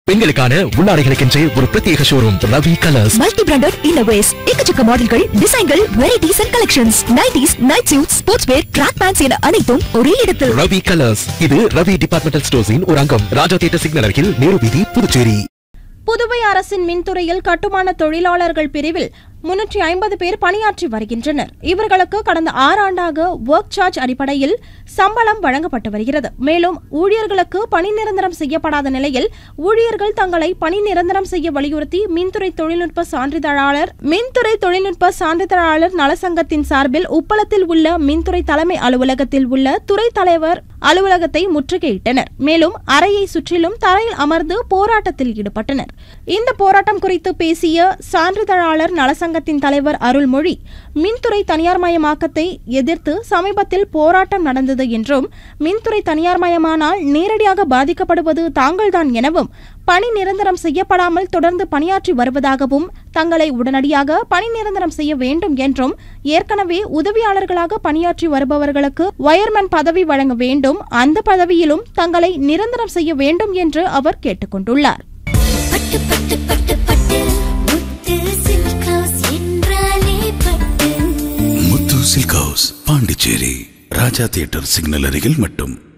பெண்களுக்கான உள்ளாடைகளுக்கென்றே ஒரு பிரத்யேக showroom Ravi colours multi branded இன்னோவேஸ் எக்கச்சக்க மாடல்கள் டிசைன்கள் varieties and collections nighties night suit sportswear track pants என அனைத்தும் ஒரே இடத்தில் ரவி கலர்ஸ் இது ரவி டிபார்ட்மெண்டல் ஸ்டோர்ஸின் ஒரு அங்கம் ராஜா தியேட்டர் சிக்னல் அருகில் நேரு வீதி புதுச்சேரி புதுவை அரசின் மின்துறையில் கட்டுமான தொழிலாளர்கள் பிரிவில் முன்னூற்றி ஐம்பது பேர் பணியாற்றி வருகின்றனர் இவர்களுக்கு கடந்த ஆறாண்டாக ஒர்க் சார்ஜ் அடிப்படையில் சம்பளம் வழங்கப்பட்டு வருகிறது மேலும் ஊழியர்களுக்கு பணி நிரந்தரம் செய்யப்படாத நிலையில் ஊழியர்கள் தங்களை பணி நிரந்தரம் செய்ய வலியுறுத்தி மின்துறை தொழில்நுட்ப சான்றிதழாளர் மின்துறை தொழில்நுட்ப சான்றிதழாளர் நலசங்கத்தின் சார்பில் உப்பளத்தில் உள்ள மின்துறை தலைமை அலுவலகத்தில் உள்ள துறை தலைவர் அலுவலகத்தை முற்றுகையிட்டனர் மேலும் அறையை சுற்றிலும் தரையில் அமர்ந்து போராட்டத்தில் ஈடுபட்டனர் இந்த போராட்டம் குறித்து பேசிய சான்றிதழாளர் நலசங்கத்தின் தலைவர் அருள்மொழி மின்துறை தனியார்மயமாக்கத்தை எதிர்த்து சமீபத்தில் போராட்டம் நடந்தது என்றும் மின்துறை தனியார்மயமானால் நேரடியாக பாதிக்கப்படுவது தாங்கள்தான் எனவும் பணி நிரந்தரம் செய்யப்படாமல் தொடர்ந்து பணியாற்றி வருவதாகவும் தங்களை உடனடியாக பணி நிரந்தரம் செய்ய வேண்டும் என்றும் ஏற்கனவே உதவியாளர்களாக பணியாற்றி வருபவர்களுக்கு வயர்மேன் பதவி வழங்க வேண்டும் அந்த பதவியிலும் தங்களை நிரந்தரம் செய்ய வேண்டும் என்று அவர் கேட்டுக்கொண்டுள்ளார் பட்டு பட்டு பட்டு பட்டு முத்து சில்க் ஹவுஸ் என்றாலே பட்டு Muthu silk house Pondicherry Raja theatre signal அருகில் மட்டும்